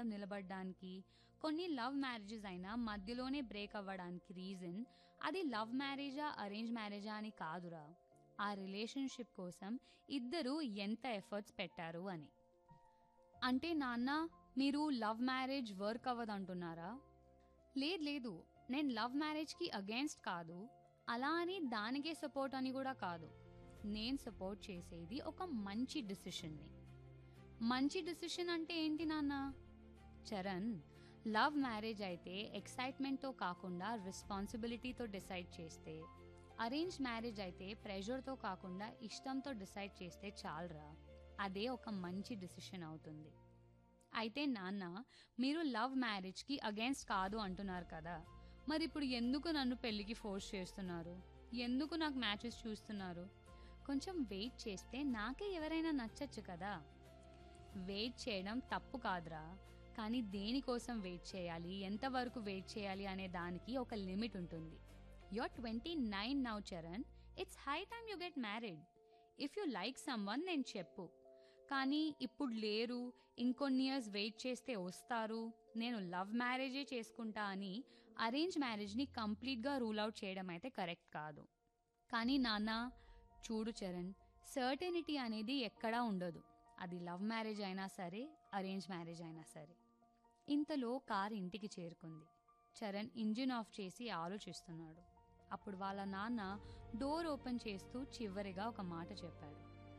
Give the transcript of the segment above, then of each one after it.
జీవితాంతం నిలబడడానికి కొన్ని లవ్ మ్యారేజెస్ అయినా మధ్యలోనే బ్రేక్ అవ్వడానికి రీజన్ అది లవ్ మ్యారేజా అరేంజ్ మ్యారేజా అని కాదురా ఆ రిలేషన్షిప్ కోసం ఇద్దరు ఎంత ఎఫర్ట్స్ పెట్టారు అని అంటే నాన్న మీరు లవ్ మ్యారేజ్ వర్క్ అవ్వదు అంటున్నారా లేదు లేదు నేను లవ్ మ్యారేజ్కి అగేన్స్ట్ కాదు అలా అని దానికే సపోర్ట్ అని కూడా కాదు నేను సపోర్ట్ చేసేది ఒక మంచి డిసిషన్ని మంచి డిసిషన్ అంటే ఏంటి నాన్న చరణ్ లవ్ మ్యారేజ్ అయితే ఎక్సైట్మెంట్తో కాకుండా రెస్పాన్సిబిలిటీతో డిసైడ్ చేస్తే అరేంజ్ మ్యారేజ్ అయితే ప్రెషర్తో కాకుండా ఇష్టంతో డిసైడ్ చేస్తే చాలరా అదే ఒక మంచి డిసిషన్ అవుతుంది అయితే నాన్న మీరు లవ్ మ్యారేజ్కి అగేన్స్ట్ కాదు అంటున్నారు కదా మరి ఇప్పుడు ఎందుకు నన్ను పెళ్ళికి ఫోర్స్ చేస్తున్నారు ఎందుకు నాకు మ్యాచెస్ చూస్తున్నారు కొంచెం వెయిట్ చేస్తే నాకే ఎవరైనా నచ్చచ్చు కదా వెయిట్ చేయడం తప్పు కాదురా కానీ దేనికోసం వెయిట్ చేయాలి ఎంతవరకు వెయిట్ చేయాలి అనే దానికి ఒక లిమిట్ ఉంటుంది your twenty nine now Charan it's high time you get married if you like someone నేను చెప్పు కానీ ఇప్పుడు లేరు ఇంకొన్ని ఇయర్స్ వెయిట్ చేస్తే వస్తారు నేను లవ్ మ్యారేజే చేసుకుంటా అని అరేంజ్ మ్యారేజ్ని కంప్లీట్గా రూల్ అవుట్ చేయడం అయితే కరెక్ట్ కాదు కానీ నాన్న చూడు చరణ్ సర్టెనిటీ అనేది ఎక్కడా ఉండదు అది లవ్ మ్యారేజ్ అయినా సరే అరేంజ్ మ్యారేజ్ అయినా సరే ఇంతలో కారు ఇంటికి చేరుకుంది చరణ్ ఇంజిన్ ఆఫ్ చేసి ఆలోచిస్తున్నాడు అప్పుడు వాళ్ళ నాన్న డోర్ ఓపెన్ చేస్తూ చివరిగా ఒక మాట చెప్పాడు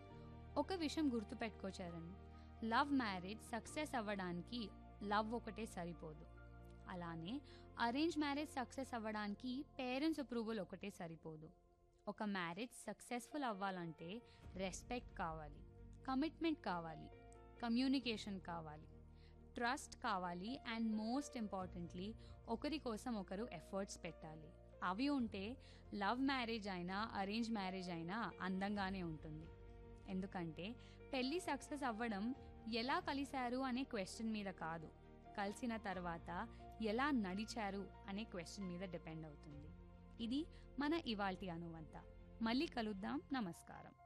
ఒక విషయం గుర్తుపెట్టుకో చరణ్ లవ్ మ్యారేజ్ సక్సెస్ అవ్వడానికి లవ్ ఒకటే సరిపోదు అలానే అరేంజ్ మ్యారేజ్ సక్సెస్ అవ్వడానికి పేరెంట్స్ అప్రూవల్ ఒకటే సరిపోదు ఒక మ్యారేజ్ సక్సెస్ఫుల్ అవ్వాలంటే రెస్పెక్ట్ కావాలి కమిట్మెంట్ కావాలి కమ్యూనికేషన్ కావాలి ట్రస్ట్ కావాలి అండ్ మోస్ట్ ఇంపార్టెంట్లీ ఒకరి కోసం ఒకరు ఎఫర్ట్స్ పెట్టాలి అవి ఉంటే లవ్ మ్యారేజ్ అయినా అరేంజ్ మ్యారేజ్ అయినా అందంగానే ఉంటుంది ఎందుకంటే పెళ్ళి సక్సెస్ అవ్వడం ఎలా కలిశారు అనే క్వశ్చన్ మీద కాదు కలిసిన తర్వాత ఎలా నడిచారు అనే క్వశ్చన్ మీద డిపెండ్ అవుతుంది ఇది మన ఇవాల్టి అనువంత మళ్ళీ కలుద్దాం నమస్కారం